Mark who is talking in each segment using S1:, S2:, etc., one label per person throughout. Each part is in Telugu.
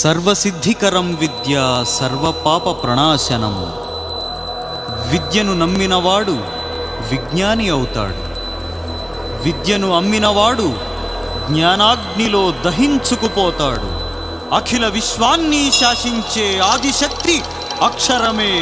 S1: సర్వసిద్ధికరం విద్య సర్వపాప ప్రణాశనం విద్యను నమ్మినవాడు విజ్ఞాని అవుతాడు విద్యను అమ్మినవాడు జ్ఞానాగ్నిలో దహించుకుపోతాడు అఖిల విశ్వాన్ని శాసించే ఆదిశక్తి అక్షరమే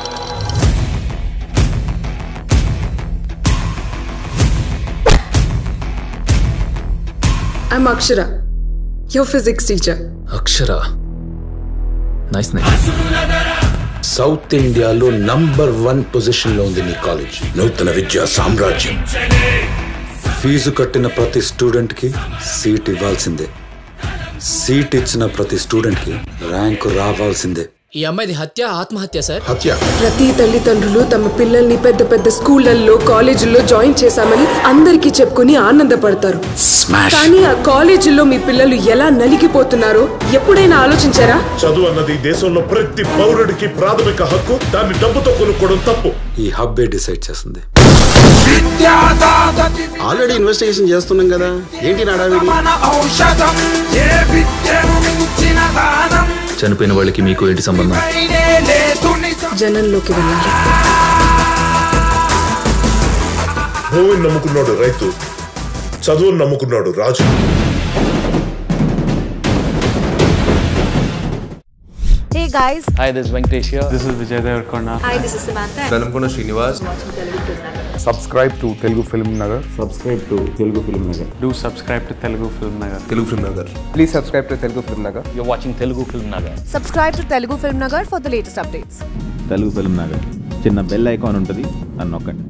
S2: I'm Akshara, your physics teacher.
S3: Akshara nice nice
S4: south ఇండియాలో నంబర్ వన్ పొజిషన్ లో ఉంది నీ కాలేజ్ నూతన విద్యా సామ్రాజ్యం ఫీజు కట్టిన ప్రతి స్టూడెంట్ కి సీట్ ఇవ్వాల్సిందే సీట్ ఇచ్చిన ప్రతి స్టూడెంట్ కి ర్యాంకు రావాల్సిందే
S3: ఈ అమ్మాయిది హత్య ఆత్మహత్య సార్
S4: హత్య
S2: ప్రతి తల్లిదండ్రులు తమ పిల్లల్ని పెద్ద పెద్ద స్కూళ్ళల్లో కాలేజీల్లో జాయిన్ చేశామని అందరికీ చెప్పుకుని ఆనందపడతారు
S4: స్మాష్
S2: కానీ ఆ కాలేజీల్లో మీ పిల్లలు ఎలా నలిగిపోతున్నారో ఎప్పుడైనా ఆలోచించారా
S5: చదువు అన్నది దేశంలో ప్రతి పౌరుడికి ప్రాథమిక హక్కు దాన్ని డబ్బుతో కొనుక్కోవడం తప్పు
S4: ఈ హబ్బే డిసైడ్ చేస్తుంది
S6: ఆల్రెడీ ఇన్వెస్టిగేషన్ చేస్తున్నాం కదా ఏంటి నడావిడి
S3: చనిపోయిన వాళ్ళకి మీకు ఏంటి సంబంధం
S2: జనంలోకి వెళ్ళాలి
S5: భూమిని నమ్ముకున్నాడు రైతు చదువుని నమ్ముకున్నాడు Raju
S7: Hey guys,
S8: Hi, this is Venkatesh here.
S9: This is Vijay Devarkonda.
S7: hi, this is Samantha.
S10: Velankonda Srinivas
S6: subscribe to Telugu film Nagar
S9: Do subscribe to Telugu Film Nagar.
S10: Telugu film Nagar
S6: please subscribe to Telugu film Nagar
S8: You're watching Telugu Film Nagar.
S7: Subscribe to Telugu Film Nagar for the latest updates.
S11: Telugu film Nagar చిన్న బెల్ ఐకాన్ ఉంటుంది అని నొక్కండి